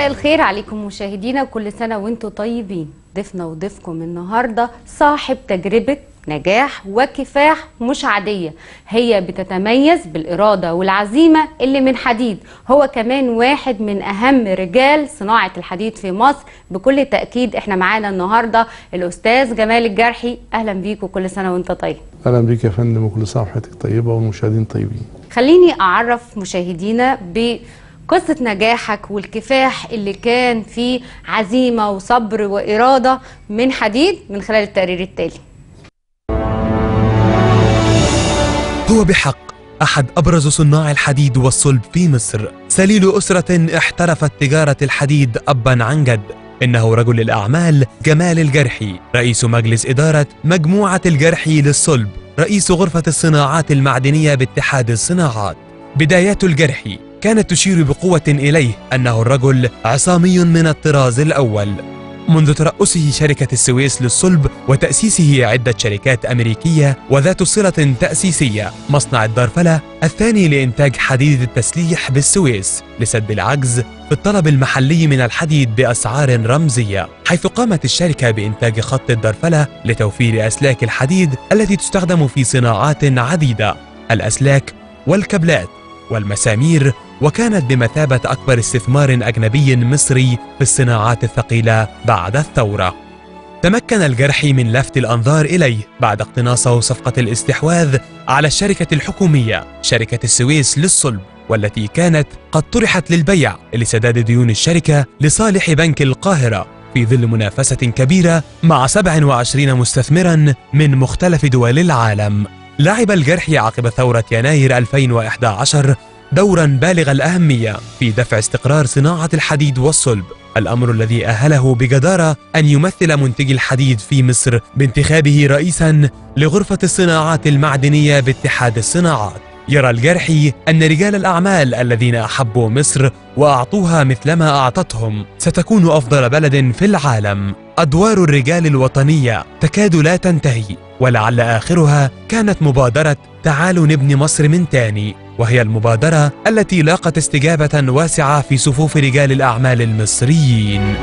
مساء الخير عليكم مشاهدينا وكل سنة وانتم طيبين ضيفنا وضيفكم النهاردة صاحب تجربة نجاح وكفاح مش عادية هي بتتميز بالإرادة والعزيمة اللي من حديد هو كمان واحد من أهم رجال صناعة الحديد في مصر بكل تأكيد احنا معانا النهاردة الأستاذ جمال الجرحي أهلا بيك وكل سنة وانت طيب اهلا بيك يا فندم وكل سنه وحضرتك طيبه والمشاهدين طيبين خليني أعرف مشاهدينا بقصة نجاحك والكفاح اللي كان فيه عزيمة وصبر وإرادة من حديد من خلال التقرير التالي هو بحق أحد أبرز صناع الحديد والصلب في مصر سليل أسرة احترفت تجارة الحديد أبا عن جد إنه رجل الأعمال جمال الجرحي رئيس مجلس إدارة مجموعة الجرحي للصلب رئيس غرفة الصناعات المعدنية باتحاد الصناعات بدايات الجرحي كانت تشير بقوة إليه أنه الرجل عصامي من الطراز الأول منذ ترأسه شركة السويس للصلب وتأسيسه عدة شركات أمريكية وذات صلة تأسيسية مصنع الدارفلة الثاني لإنتاج حديد التسليح بالسويس لسد العجز في الطلب المحلي من الحديد بأسعار رمزية حيث قامت الشركة بإنتاج خط الدارفلة لتوفير أسلاك الحديد التي تستخدم في صناعات عديدة الأسلاك والكابلات والمسامير وكانت بمثابة أكبر استثمار أجنبي مصري في الصناعات الثقيلة بعد الثورة. تمكن الجرحي من لفت الأنظار إليه بعد اقتناصه صفقة الاستحواذ على الشركة الحكومية شركة السويس للصلب والتي كانت قد طرحت للبيع لسداد ديون الشركة لصالح بنك القاهرة في ظل منافسة كبيرة مع 27 مستثمرا من مختلف دول العالم. لعب الجرحي عقب ثورة يناير 2011 دورا بالغ الأهمية في دفع استقرار صناعة الحديد والصلب الأمر الذي أهله بجدارة أن يمثل منتج الحديد في مصر بانتخابه رئيسا لغرفة الصناعات المعدنية باتحاد الصناعات يرى الجرحي أن رجال الأعمال الذين أحبوا مصر وأعطوها مثلما أعطتهم ستكون أفضل بلد في العالم أدوار الرجال الوطنية تكاد لا تنتهي ولعل آخرها كانت مبادرة تعالوا نبني مصر من تاني وهي المبادرة التي لاقت استجابة واسعة في صفوف رجال الأعمال المصريين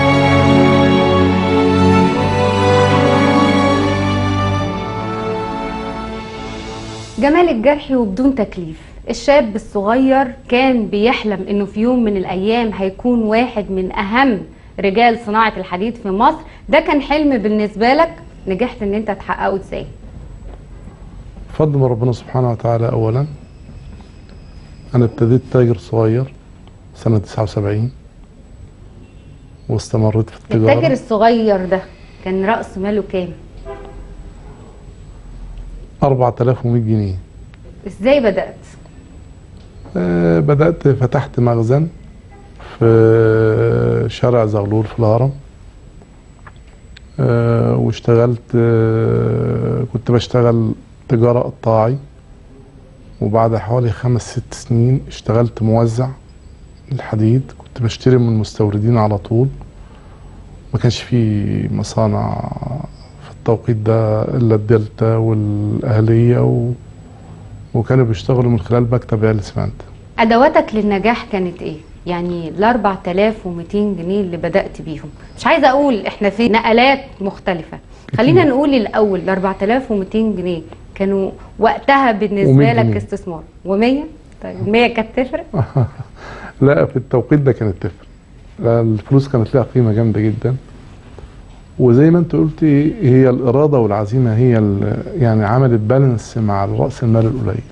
جمال الجرحي وبدون تكليف الشاب الصغير كان بيحلم انه في يوم من الايام هيكون واحد من اهم رجال صناعة الحديد في مصر ده كان حلم بالنسبة لك نجحت ان انت تحققه ازاي بفضل من ربنا سبحانه وتعالى اولا انا ابتديت تاجر صغير سنه 79 واستمريت في التجاره التاجر الصغير ده كان رأس ماله كام 4100 جنيه ازاي بدأت آه، بدات فتحت مخزن في شارع زغلول في الهرم آه، واشتغلت آه، كنت بشتغل تجارة قطاعي وبعد حوالي خمس ست سنين اشتغلت موزع الحديد كنت بشتري من المستوردين على طول ما كانش في مصانع في التوقيت ده الا الدلتا والاهليه و... وكانوا بيشتغلوا من خلال مكتب عيال اسمنت ادواتك للنجاح كانت ايه يعني ال 4200 جنيه اللي بدأت بيهم مش عايزة اقول احنا في نقلات مختلفة خلينا نقول الاول ال 4200 جنيه كانوا وقتها بالنسبة ومية لك جنيه. استثمار و100 طيب 100 كانت تفرق لا في التوقيت ده كانت تفرق لا، الفلوس كانت لها قيمه جامده جدا وزي ما انت قلتي هي الاراده والعزيمه هي ال- يعني عملت بالانس مع راس المال القليل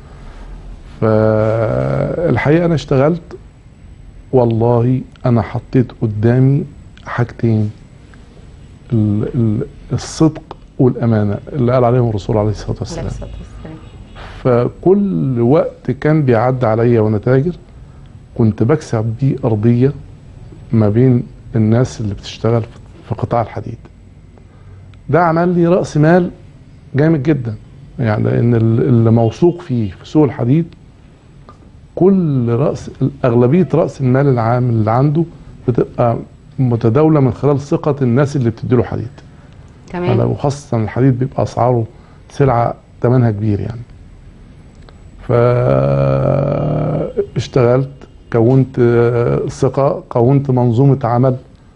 فالحقيقه انا اشتغلت والله انا حطيت قدامي حاجتين ال- ال- الصدق والامانه اللي قال عليهم الرسول عليه الصلاه عليه والسلام الصلاة والسلام. فكل وقت كان بيعدي عليا وانا تاجر كنت بكسب بيه ارضيه ما بين الناس اللي بتشتغل في قطاع الحديد ده عمل لي راس مال جامد جدا يعني لان ال- اللي موثوق فيه في سوق الحديد كل راس اغلبيه راس المال العام اللي عنده بتبقى متداوله من خلال ثقه الناس اللي بتديله حديد تمام وخاصه الحديد بيبقى اسعاره سلعه ثمنها كبير يعني فاشتغلت كونت آه، ثقة كونت منظومة عمل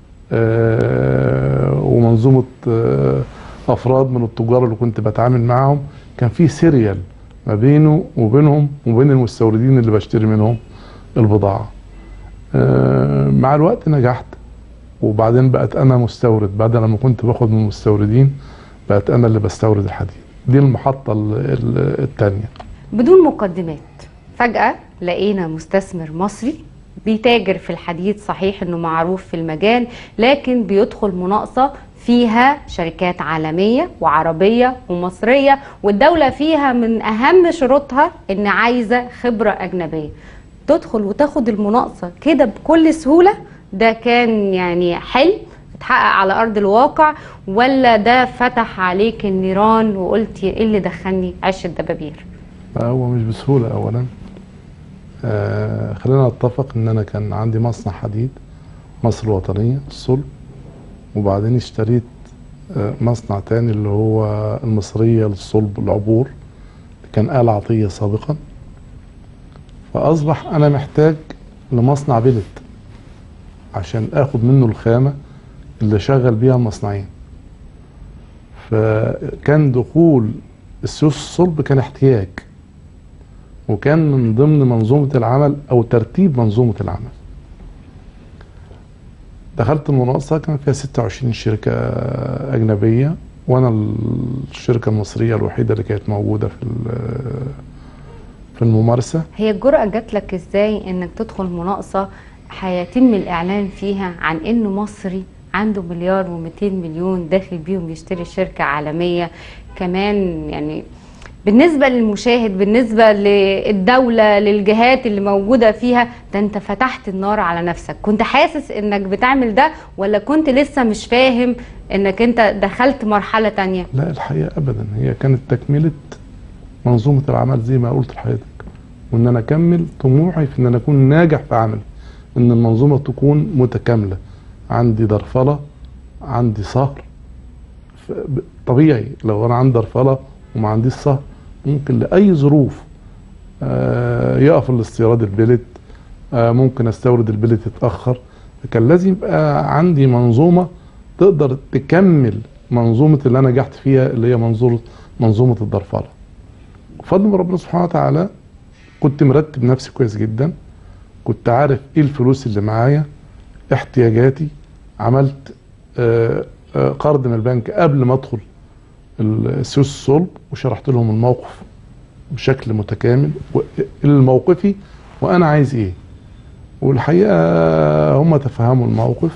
آه، ومنظومة آه، أفراد من التجار اللي كنت بتعامل معاهم كان في سيريال ما بينه وبينهم وبين المستوردين اللي بشتري منهم البضاعة آه، مع الوقت نجحت وبعدين بقت أنا مستورد بعد لما كنت باخد من المستوردين بقت أنا اللي بستورد الحديد دي المحطة ال- ال- التانية بدون مقدمات فجأة لقينا مستثمر مصري بيتاجر في الحديد صحيح انه معروف في المجال لكن بيدخل مناقصة فيها شركات عالمية وعربية ومصرية والدولة فيها من أهم شروطها إن عايزة خبرة أجنبية تدخل وتاخد المناقصة كده بكل سهولة ده كان يعني حلم اتحقق على أرض الواقع ولا ده فتح عليك النيران وقلت ايه اللي دخلني عش الدبابير هو مش بسهولة أولا آه خلينا نتفق إن أنا كان عندي مصنع حديد مصر الوطنية الصلب وبعدين اشتريت آه مصنع تاني اللي هو المصرية للصلب العبور اللي كان آل عطية سابقا فأصبح أنا محتاج لمصنع بلت عشان آخد منه الخامة اللي شغل بيها المصنعين فكان دخول السيوف الصلب كان احتياج وكان من ضمن منظومة العمل أو ترتيب منظومة العمل دخلت المناقصة كان فيها 26 شركة أجنبية وأنا الشركة المصرية الوحيدة اللي كانت موجودة في ال- في الممارسة هي الجرأة جات لك ازاي انك تدخل مناقصة هيتم الاعلان فيها عن انه مصري عنده مليار و200 مليون داخل بيهم يشتري شركة عالمية كمان يعني بالنسبة للمشاهد بالنسبة للدولة للجهات اللي موجودة فيها ده انت فتحت النار على نفسك كنت حاسس انك بتعمل ده ولا كنت لسه مش فاهم انك انت دخلت مرحلة تانية لا الحقيقة أبدا هي كانت تكملة منظومة العمل زي ما قلت لحضرتك وإن أنا أكمل طموحي في إن أنا أكون ناجح في عملي إن المنظومة تكون متكاملة عندي درفلة عندي صهر ف- ب- طبيعي لو أنا عندي درفلة وما عنديش صهر ممكن لأي ظروف آه، يقف الاستيراد البلت آه، ممكن استورد البلت يتأخر فكان لازم يبقى عندي منظومة تقدر تكمل منظومة اللي أنا نجحت فيها اللي هي منظومة منظومة الدرفلة بفضل من ربنا سبحانه وتعالى كنت مرتب نفسي كويس جدا كنت عارف ايه الفلوس اللي معايا احتياجاتي عملت آه، آه، قرض من البنك قبل ما ادخل السويس الصلب وشرحت لهم الموقف بشكل متكامل و- الموقفي وانا عايز ايه والحقيقه هم تفهموا الموقف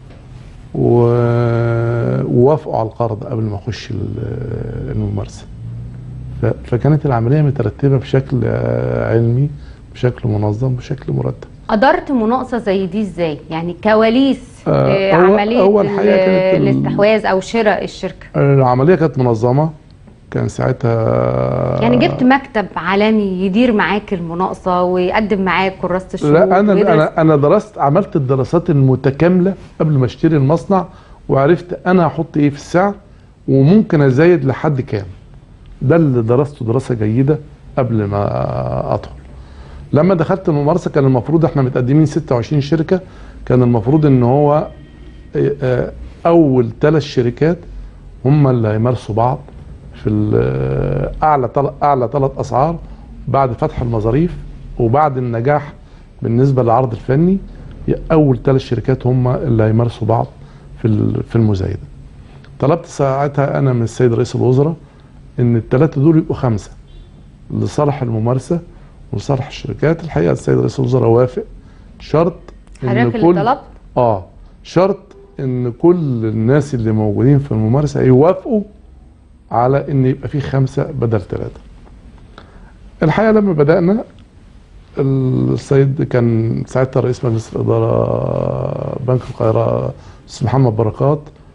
و- ووافقوا على القرض قبل ما اخش ال- الممارسه ف- فكانت العمليه مترتبه بشكل آه، علمي بشكل منظم بشكل مرتب قدرت مناقصة زي دي ازاي يعني كواليس آه، آه، هو- عملية هو الحقيقة ال- كانت ال- الاستحواذ او شراء الشركة العمليه كانت منظمه كان ساعتها يعني جبت مكتب عالمي يدير معاك المناقصة ويقدم معاك كراسة الشروط لا انا ويدرس- انا انا درست عملت الدراسات المتكامله قبل ما اشتري المصنع وعرفت انا هحط ايه في السعر وممكن ازايد لحد كام ده اللي درسته دراسه جيده قبل ما ادخل لما دخلت الممارسه كان المفروض احنا متقدمين 26 شركه كان المفروض ان هو آه، آه، اول ثلاث شركات هم اللي هيمارسوا بعض في ال- اعلى تل- اعلى ثلاث اسعار بعد فتح المظاريف وبعد النجاح بالنسبه للعرض الفني اول ثلاث شركات هم اللي هيمارسوا بعض في ال- في المزايده طلبت ساعتها انا من السيد رئيس الوزراء ان الثلاثه دول يبقوا خمسه لصالح الممارسه ولصالح الشركات الحقيقه السيد رئيس الوزراء وافق شرط حضرتك اللي طلبت اه شرط ان كل الناس اللي موجودين في الممارسه يوافقوا على ان يبقى في خمسه بدل ثلاثه. الحقيقه لما بدانا السيد كان ساعتها رئيس مجلس الاداره بنك القاهره استاذ محمد بركات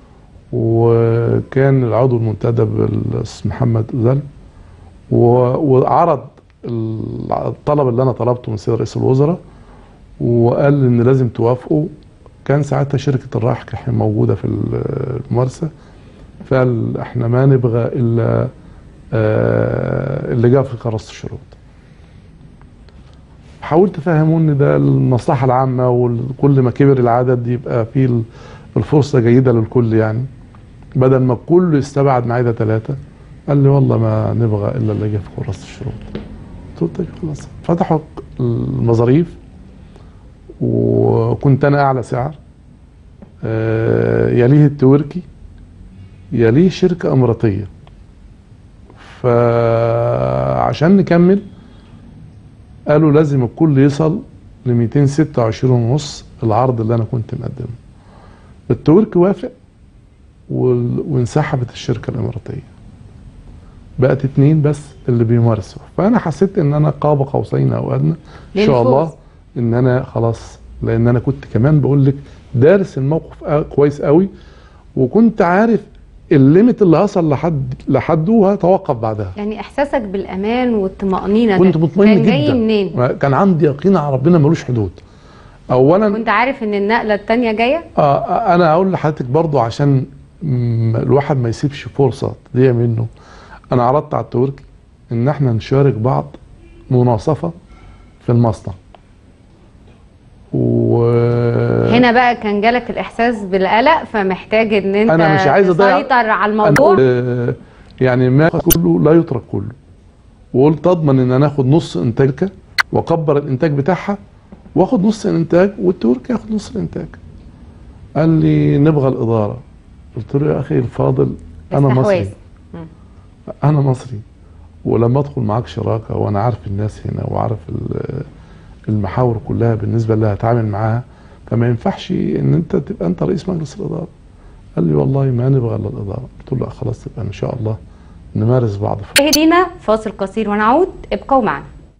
وكان العضو المنتدب الاستاذ محمد زل و- وعرض الطلب اللي انا طلبته من السيد رئيس الوزراء وقال ان لازم توافقوا كان ساعتها شركه الراح كان موجوده في الممارسه فقال احنا ما نبغى الا آه، اللي جاء في كراسه الشروط حاولت افهمه ان ده المصلحه العامه وكل ما كبر العدد يبقى في ال- الفرصه جيده للكل يعني بدل ما الكل يستبعد معايا ثلاثه قال لي والله ما نبغى الا اللي جه في كراسه الشروط قلت له طيب خلاص فتحوا المظاريف وكنت انا اعلى سعر آه، يليه التوركي يليه شركه اماراتيه فعشان نكمل قالوا لازم الكل يصل ل 226 ونص العرض اللي انا كنت مقدمه التوركي وافق وال- وانسحبت الشركه الاماراتيه بقت اتنين بس اللي بيمارسوا فانا حسيت ان انا قاب قوسين او ادنى ان شاء للفوز. الله ان انا خلاص لان انا كنت كمان بقول لك دارس الموقف أ- كويس قوي وكنت عارف الليميت اللي هصل لحد لحده وهتوقف بعدها يعني احساسك بالامان والطمانينه كنت ده مطمئن كان جدا جاي منين كان عندي يقين على ربنا ملوش حدود اولا كنت عارف ان النقله التانية جايه آه انا هقول لحضرتك برضو عشان م- الواحد ما يسيبش فرصه تضيع منه انا عرضت على التركي ان احنا نشارك بعض مناصفه في المصنع و هنا بقى كان جالك الاحساس بالقلق فمحتاج ان انت أنا مش عايز أضيع- تسيطر على أنا الموضوع آه، يعني ما كله لا يترك كله وقلت اضمن ان انا اخد نص انتاجك واكبر الانتاج بتاعها واخد نص الانتاج والتركي ياخد نص الانتاج قال لي نبغى الاداره قلت له يا اخي الفاضل انا استحواذ. مصري انا مصري ولما ادخل معاك شراكه وانا عارف الناس هنا وعارف ال- المحاور كلها بالنسبه اللي هتعامل معاها فما ينفعش ان انت تبقى انت رئيس مجلس الاداره قال لي والله ما نبغى الا الاداره قلت له لا خلاص تبقى ان شاء الله نمارس بعض في مشاهدينا فاصل قصير ونعود ابقوا معنا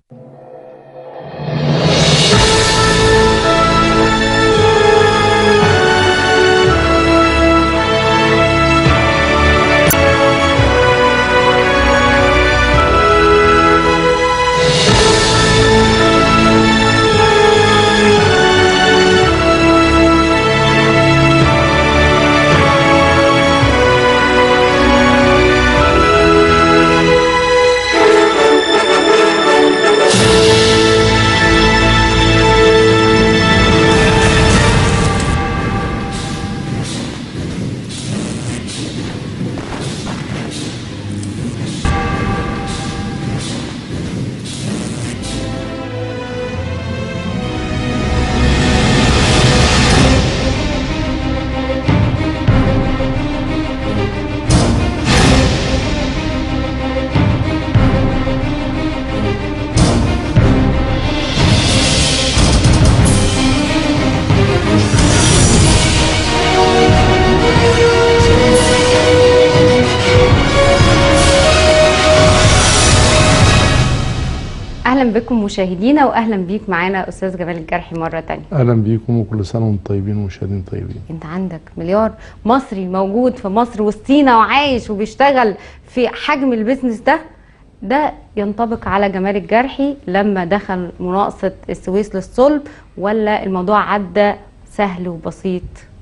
اهلا بكم مشاهدينا واهلا بيك معانا استاذ جمال الجرحي مره تانية اهلا بيكم وكل سنه وانتم طيبين ومشاهدين طيبين انت عندك مليار مصري موجود في مصر وسطينا وعايش وبيشتغل في حجم البيزنس ده ده ينطبق على جمال الجرحي لما دخل مناقصة السويس للصلب ولا الموضوع عدى سهل وبسيط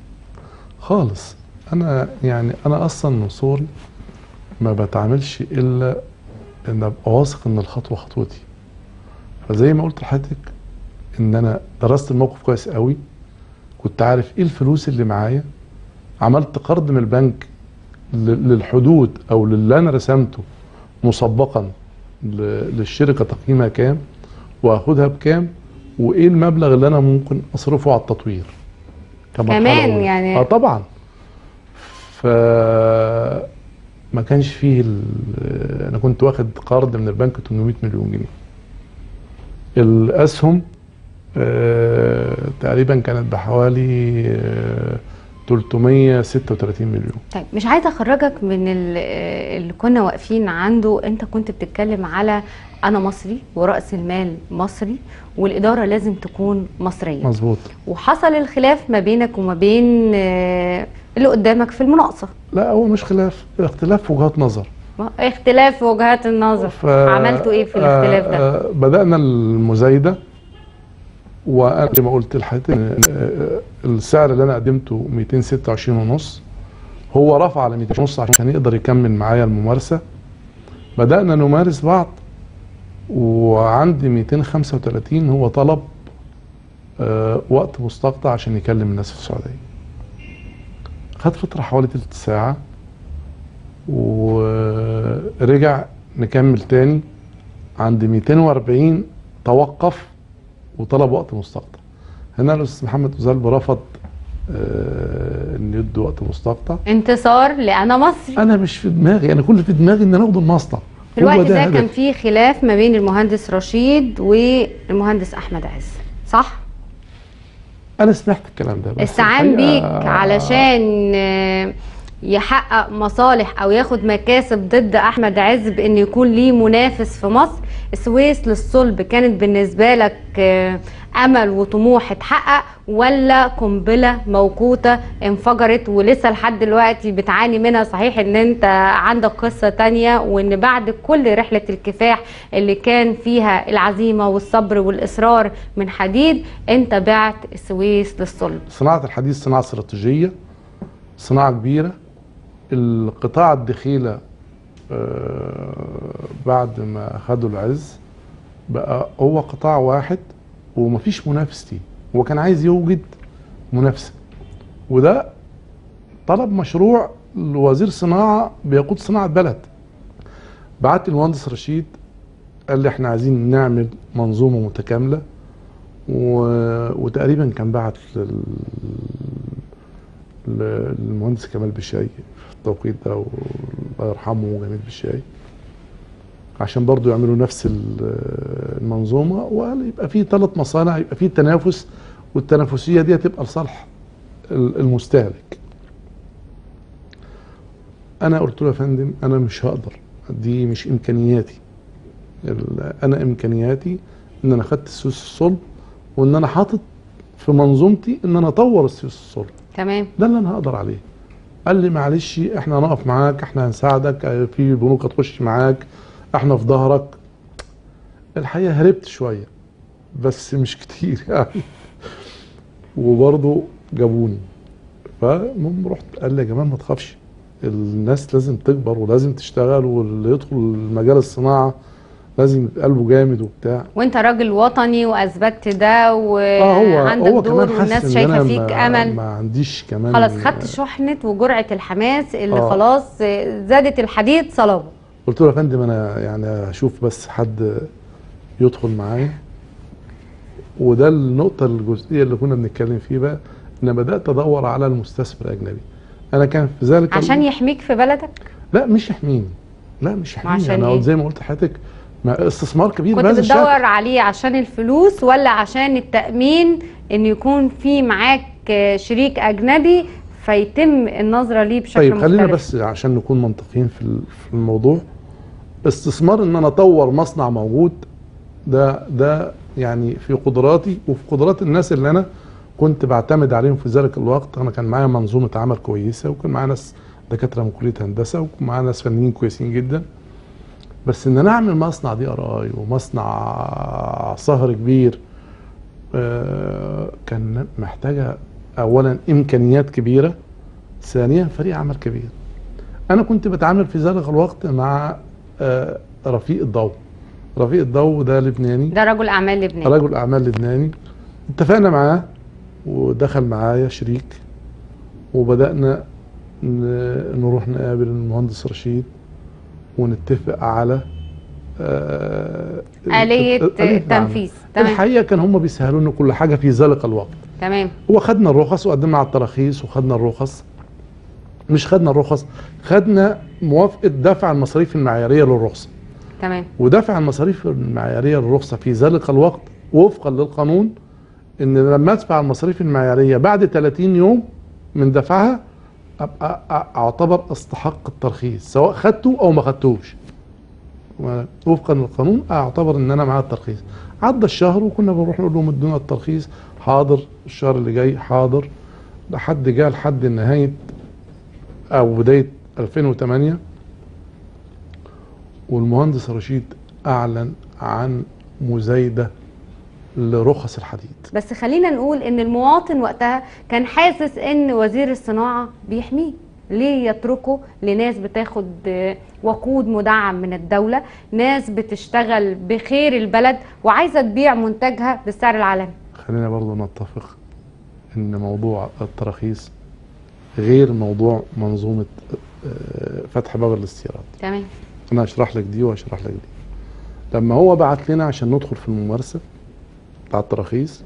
خالص انا يعني انا اصلا من صغري ما بتعاملش الا ان ابقى واثق ان الخطوه خطوتي فزي ما قلت لحضرتك ان انا درست الموقف كويس قوي كنت عارف ايه الفلوس اللي معايا عملت قرض من البنك ل- للحدود او للي انا رسمته مسبقا ل- للشركه تقييمها كام واخدها بكام وايه المبلغ اللي انا ممكن اصرفه على التطوير كمرحلة كمان أولى. يعني- اه طبعا ف ما كانش فيه ال... انا كنت واخد قرض من البنك 800 مليون جنيه الاسهم آه... تقريبا كانت بحوالي آه... 336 مليون طيب مش عايزه اخرجك من ال- اللي كنا واقفين عنده انت كنت بتتكلم على انا مصري وراس المال مصري والاداره لازم تكون مصريه مظبوط وحصل الخلاف ما بينك وما بين آه، اللي قدامك في المناقصه لا هو مش خلاف اختلاف وجهات نظر ما- اختلاف في وجهات النظر ف... عملتوا ايه في الاختلاف ده آه، آه، بدأنا المزايدة وأنا زي ما قلت لحضرتك إن، آه، السعر اللي أنا قدمته 226 ونص هو رفع على 200 ونص عشان يقدر يكمل معايا الممارسة بدأنا نمارس بعض وعندي 235 هو طلب آه، وقت مستقطع عشان يكلم الناس في السعوديه خد فتره حوالي تلت ساعه ورجع نكمل تاني عند 240 توقف وطلب وقت مستقطع هنا الاستاذ محمد وزالب رفض آه، ان يدوا وقت مستقطع انتصار لأنا مصري انا مش في دماغي انا كل اللي في دماغي ان انا اخد المصنع في الوقت هو ده هدفي. كان في خلاف ما بين المهندس رشيد والمهندس أحمد عز صح؟ انا سمعت الكلام ده بس استعان الحقيقة- بيك علشان آه، يحقق مصالح او ياخد مكاسب ضد احمد عز بان يكون ليه منافس في مصر السويس للصلب كانت بالنسبه لك آه، امل وطموح اتحقق ولا قنبله موقوته انفجرت ولسه لحد دلوقتي بتعاني منها صحيح ان انت عندك قصه تانية وان بعد كل رحله الكفاح اللي كان فيها العزيمه والصبر والاصرار من حديد انت بعت السويس للصلب صناعه الحديد صناعه استراتيجيه صناعه كبيره القطاع الدخيله آه، بعد ما خدوا العز بقى هو قطاع واحد ومفيش منافس ليه هو كان عايز يوجد منافسه وده طلب مشروع لوزير صناعه بيقود صناعه بلد بعت المهندس رشيد قال لي احنا عايزين نعمل منظومه متكامله و... وتقريبا كان بعت لل... للمهندس كمال بشاي في التوقيت ده الله يرحمه جميل بشاي عشان برضو يعملوا نفس ال- المنظومه وقال يبقى في ثلاث مصانع يبقى في تنافس والتنافسيه دي هتبقى لصالح ال- المستهلك. انا قلت له يا فندم انا مش هقدر دي مش امكانياتي ال- انا امكانياتي ان انا خدت السوس الصلب وان انا حاطط في منظومتي ان انا اطور السوس الصلب تمام ده اللي انا هقدر عليه قال لي معلش احنا هنقف معاك احنا هنساعدك اه، في بنوك هتخش معاك احنا في ظهرك الحقيقه هربت شويه بس مش كتير يعني وبرضه جابوني فالمهم رحت قال لي يا جماعه ما تخافش الناس لازم تكبر ولازم تشتغل واللي يدخل مجال الصناعه لازم يبقى قلبه جامد وبتاع وانت راجل وطني واثبت ده اه هو وعندك هو دور كمان والناس حاسس ان شايفه انا فيك ما, امل ما عنديش كمان خلاص خدت شحنه وجرعه الحماس اللي آه. خلاص زادت الحديد صلابه قلت له يا فندم انا يعني اشوف بس حد يدخل معايا وده النقطة الجزئية اللي كنا بنتكلم فيه بقى ان بدأت ادور على المستثمر الاجنبي انا كان في ذلك عشان يحميك في بلدك لا مش يحميني لا مش يحميني عشان انا إيه؟ زي ما قلت لحضرتك ما استثمار كبير كنت بهذا بتدور الشكل عليه عشان الفلوس ولا عشان التامين ان يكون في معاك شريك اجنبي فيتم النظره ليه بشكل طيب مختلف خلينا بس عشان نكون منطقيين في ال- في الموضوع استثمار ان انا اطور مصنع موجود ده ده يعني في قدراتي وفي قدرات الناس اللي انا كنت بعتمد عليهم في ذلك الوقت انا كان معايا منظومه عمل كويسه وكان معايا ناس دكاتره من كليه هندسه وكان معايا ناس فنيين كويسين جدا بس ان انا اعمل مصنع دي ار اي ومصنع صهر كبير آه، كان محتاجه اولا امكانيات كبيره ثانيا فريق عمل كبير انا كنت بتعامل في ذلك الوقت مع آه، رفيق الضوء رفيق الضوء ده لبناني ده رجل اعمال لبناني رجل اعمال لبناني اتفقنا معاه ودخل معايا شريك وبدانا ن- نروح نقابل المهندس رشيد ونتفق على آه، آلية العمل. تنفيذ تمام الحقيقه كان هم بيسهلوا لنا كل حاجه في ذلك الوقت تمام هو خدنا الرخص وقدمنا على التراخيص وخدنا الرخص مش خدنا الرخص خدنا موافقه دفع المصاريف المعياريه للرخصه تمام ودفع المصاريف المعياريه للرخصه في ذلك الوقت وفقا للقانون ان لما ادفع المصاريف المعياريه بعد 30 يوم من دفعها ابقى أ- اعتبر استحق الترخيص سواء خدته او ما خدتوش وفقا للقانون اعتبر ان انا معايا الترخيص عدى الشهر وكنا بنروح نقول لهم ادونا الترخيص حاضر الشهر اللي جاي حاضر لحد جه لحد نهايه او بدايه 2008 والمهندس رشيد اعلن عن مزايده لرخص الحديد بس خلينا نقول ان المواطن وقتها كان حاسس ان وزير الصناعه بيحميه ليه يتركوا لناس بتاخد آه، وقود مدعم من الدولة ناس بتشتغل بخير البلد وعايزة تبيع منتجها بالسعر العالمي خلينا برضو نتفق ان موضوع التراخيص غير موضوع منظومة آه، فتح باب الاستيراد تمام انا هشرح لك دي وهشرح لك دي لما هو بعت لنا عشان ندخل في الممارسة بتاع التراخيص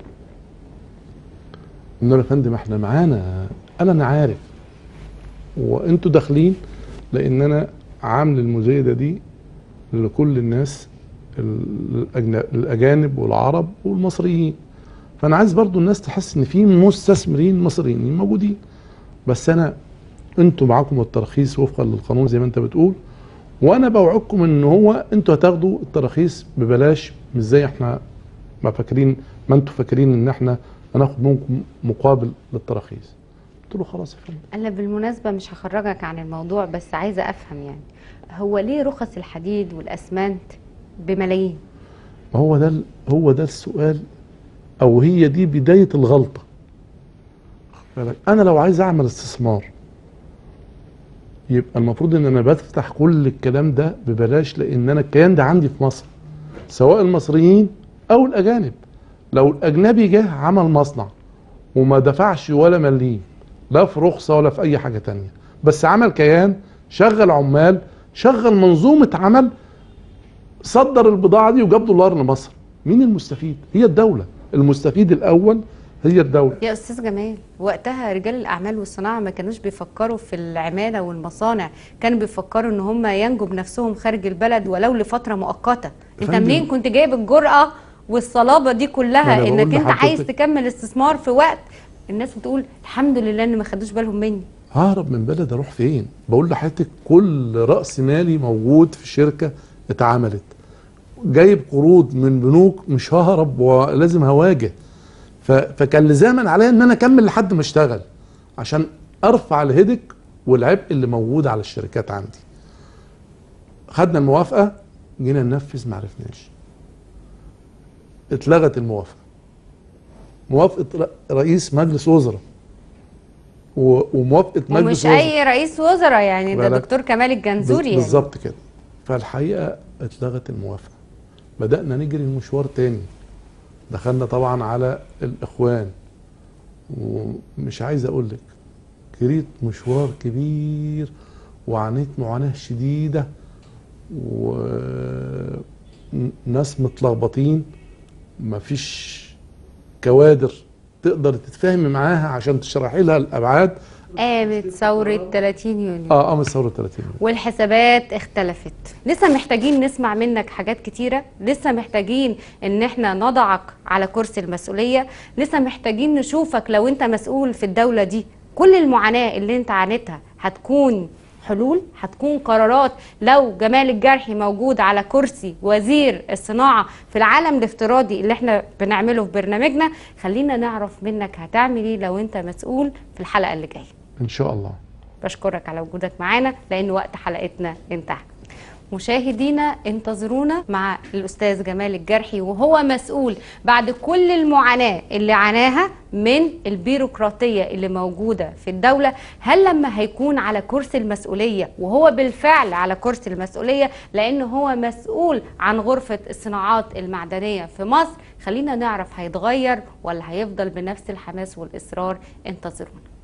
قلنا له يا فندم احنا معانا انا انا عارف وانتوا داخلين لان انا عامل المزايدة دي لكل الناس ال- الأجن- الاجانب والعرب والمصريين فانا عايز برضو الناس تحس ان في مستثمرين مصريين موجودين بس انا انتوا معاكم الترخيص وفقا للقانون زي ما انت بتقول وانا بوعدكم ان هو انتوا هتاخدوا التراخيص ببلاش مش زي احنا ما فاكرين ما انتوا فاكرين ان احنا هناخد منكم مقابل للتراخيص قلت له خلاص يا فندم انا بالمناسبه مش هخرجك عن الموضوع بس عايزه افهم يعني هو ليه رخص الحديد والاسمنت بملايين ما هو ده ال- هو ده السؤال او هي دي بدايه الغلطه خد بالك انا لو عايز اعمل استثمار يبقى المفروض ان انا بفتح كل الكلام ده ببلاش لان انا الكيان ده عندي في مصر سواء المصريين او الاجانب لو الاجنبي جه عمل مصنع وما دفعش ولا مليم لا في رخصه ولا في اي حاجه تانية بس عمل كيان شغل عمال شغل منظومه عمل صدر البضاعه دي وجاب دولار لمصر مين المستفيد هي الدوله المستفيد الاول هي الدوله يا استاذ جمال وقتها رجال الاعمال والصناعه ما كانوش بيفكروا في العماله والمصانع كانوا بيفكروا ان هم ينجوا بنفسهم خارج البلد ولو لفتره مؤقته انت فندم. منين كنت جايب الجرأه والصلابه دي ما كلها أنا بقول انك انت لحضرتك- عايز تكمل استثمار في وقت الناس بتقول الحمد لله ان ما خدوش بالهم مني ههرب من بلد اروح فين بقول لحضرتك كل راس مالي موجود في شركه اتعملت جايب قروض من بنوك مش ههرب ولازم هواجه ف... فكان لزاما عليا ان انا اكمل لحد ما اشتغل عشان ارفع الهدك والعبء اللي موجود على الشركات عندي خدنا الموافقه جينا ننفذ ما عرفناش اتلغت الموافقه موافقه ر- رئيس مجلس وزراء و- وموافقه مجلس ومش وزراء اي رئيس وزراء يعني ده بالك. دكتور كمال الجنزوري يعني بالظبط كده فالحقيقه اتلغت الموافقه بدانا نجري المشوار تاني دخلنا طبعا على الاخوان ومش عايز اقول لك جريت مشوار كبير وعانيت معاناه شديده وناس متلخبطين مفيش كوادر تقدر تتفاهمي معاها عشان تشرحي لها الابعاد قامت ثوره 30 يونيو اه قامت ثوره 30 يوم. والحسابات اختلفت لسه محتاجين نسمع منك حاجات كتيرة لسه محتاجين ان احنا نضعك على كرسي المسؤولية لسه محتاجين نشوفك لو انت مسؤول في الدولة دي كل المعاناة اللي انت عانيتها هتكون حلول هتكون قرارات لو جمال الجرحي موجود على كرسي وزير الصناعة في العالم الافتراضي اللي احنا بنعمله في برنامجنا خلينا نعرف منك هتعمل ايه لو انت مسؤول في الحلقة اللي جاية ان شاء الله بشكرك على وجودك معانا لان وقت حلقتنا انتهى مشاهدينا انتظرونا مع الاستاذ جمال الجرحي وهو مسؤول بعد كل المعاناه اللي عاناها من البيروقراطيه اللي موجوده في الدوله هل لما هيكون على كرسي المسؤوليه وهو بالفعل على كرسي المسؤوليه لان هو مسؤول عن غرفه الصناعات المعدنيه في مصر خلينا نعرف هيتغير ولا هيفضل بنفس الحماس والاصرار انتظرونا